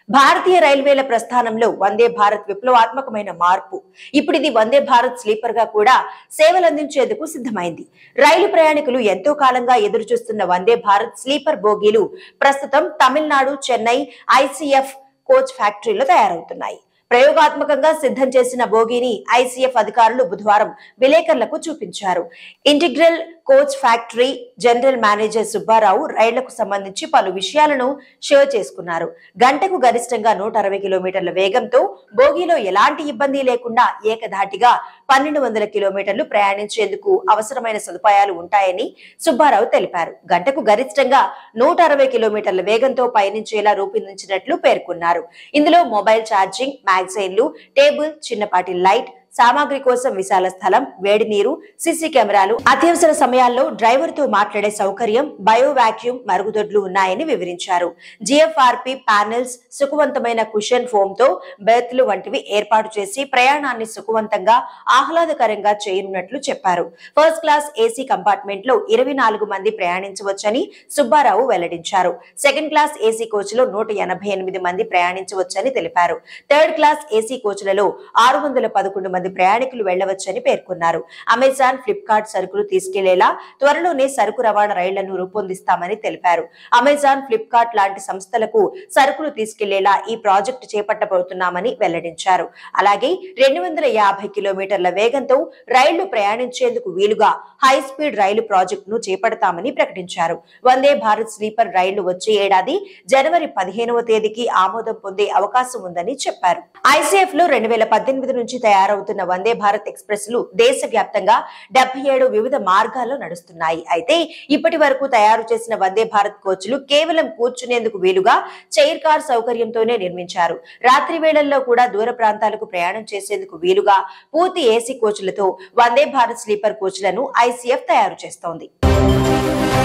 భారతీయ రైల్వేల ప్రస్థానంలో వందే భారత్ విప్లవాత్మకమైన మార్పు ఇప్పుడు ఇది వందే భారత్ స్లీపర్ గా కూడా సేవలందించేందుకు సిద్ధమైంది రైలు ప్రయాణికులు ఎంతో కాలంగా ఎదురు చూస్తున్న వందే భారత్ స్లీపర్ బోగీలు ప్రస్తుతం తమిళనాడు చెన్నై ఐసీఎఫ్ కోచ్ ఫ్యాక్టరీలో తయారవుతున్నాయి ప్రయోగాత్మకంగా సిద్ధం చేసిన బోగీని ఐసీఎఫ్ అధికారులు బుధవారం విలేకరులకు చూపించారు integral coach factory general manager Subbarao రైళ్లకు సంబంధించి పలు విషయాలను షేర్ చేసుకున్నారు గంటకు గరిష్టంగా నూట అరవై కిలోమీటర్ల వేగంతో బోగీలో ఎలాంటి ఇబ్బంది లేకుండా ఏకధాటిగా పన్నెండు వందల కిలోమీటర్లు ప్రయాణించేందుకు అవసరమైన సదుపాయాలు ఉంటాయని సుబ్బారావు తెలిపారు గంటకు గరిష్టంగా నూట అరవై కిలోమీటర్ల వేగంతో పయనించేలా రూపొందించినట్లు పేర్కొన్నారు ఇందులో మొబైల్ ఛార్జింగ్ మ్యాగజైన్లు టేబుల్ చిన్నపాటి లైట్ సామాగ్రి కోసం విశాల స్థలం వేడి నీరు సీసీ కెమెరాలు అత్యవసర సమయాల్లో డ్రైవర్ తో మాట్లాడే సౌకర్యం బయో వాక్యూమ్ మరుగుదొడ్లు ఉన్నాయని వివరించారు జిఎఫ్ఆర్పి ప్యానెల్స్ సుఖవంతమైన కుషన్ ఫోమ్ తో బెర్త్లు వంటివి ఏర్పాటు చేసి ప్రయాణాన్ని సుఖవంతంగా ఆహ్లాదకరంగా చేయనున్నట్లు చెప్పారు ఫస్ట్ క్లాస్ ఏసీ కంపార్ట్మెంట్ లో ఇరవై నాలుగు మంది ప్రయాణించవచ్చని సుబ్బారావు వెల్లడించారు సెకండ్ క్లాస్ ఏసీ కోచ్ లో నూట ఎనభై ఎనిమిది మంది ప్రయాణించవచ్చని తెలిపారు థర్డ్ క్లాస్ ఏసీ కోచ్లలో ఆరు వందల పదకొండు మంది ప్రయాణికులు వెళ్లవచ్చని పేర్కొన్నారు అమెజాన్ ఫ్లిప్కార్ట్ సరుకులు తీసుకెళ్లేలా త్వరలోనే సరుకు రవాణా రైళ్లను రూపొందిస్తామని తెలిపారు అమెజాన్ ఫ్లిప్కార్ట్ లాంటి సంస్థలకు సరుకులు తీసుకెళ్లేలా ఈ ప్రాజెక్టు చేపట్టబోతున్నామని వెల్లడించారు అలాగే రెండు వందల యాభై కిలోమీటర్ల వేగంతో రైళ్లు ప్రయాణించేందుకు వీలుగా హై స్పీడ్ రైలు ప్రాజెక్టును చేపడతామని ప్రకటించారు వందే భారత్ స్లీపర్ రైళ్లు వచ్చే ఏడాది జనవరి పదిహేనవ తేదీకి ఆమోదం పొందే అవకాశం ఉందని చెప్పారు ఐసీఎఫ్ లో రెండు వేల పద్దెనిమిది నుంచి తయారవుతున్న వందే భారత్ ఎక్స్ప్రెస్ లు దేశవ్యాప్తంగా డెబ్బై ఏడు వివిధ మార్గాల్లో నడుస్తున్నాయి అయితే ఇప్పటి వరకు తయారు చేసిన వందే భారత్ కోచ్లు కేవలం కూర్చునేందుకు వీలుగా చైర్ కార్ సౌకర్యంతోనే నిర్మించారు రాత్రి వేళల్లో కూడా దూర ప్రాంతాలకు ప్రయాణం చేసేందుకు వీలుగా పూర్తి ఏసీ కోచ్లతో వందే భారత్ స్లీపర్ కోచ్లను ఐసీఎఫ్ తయారు చేస్తోంది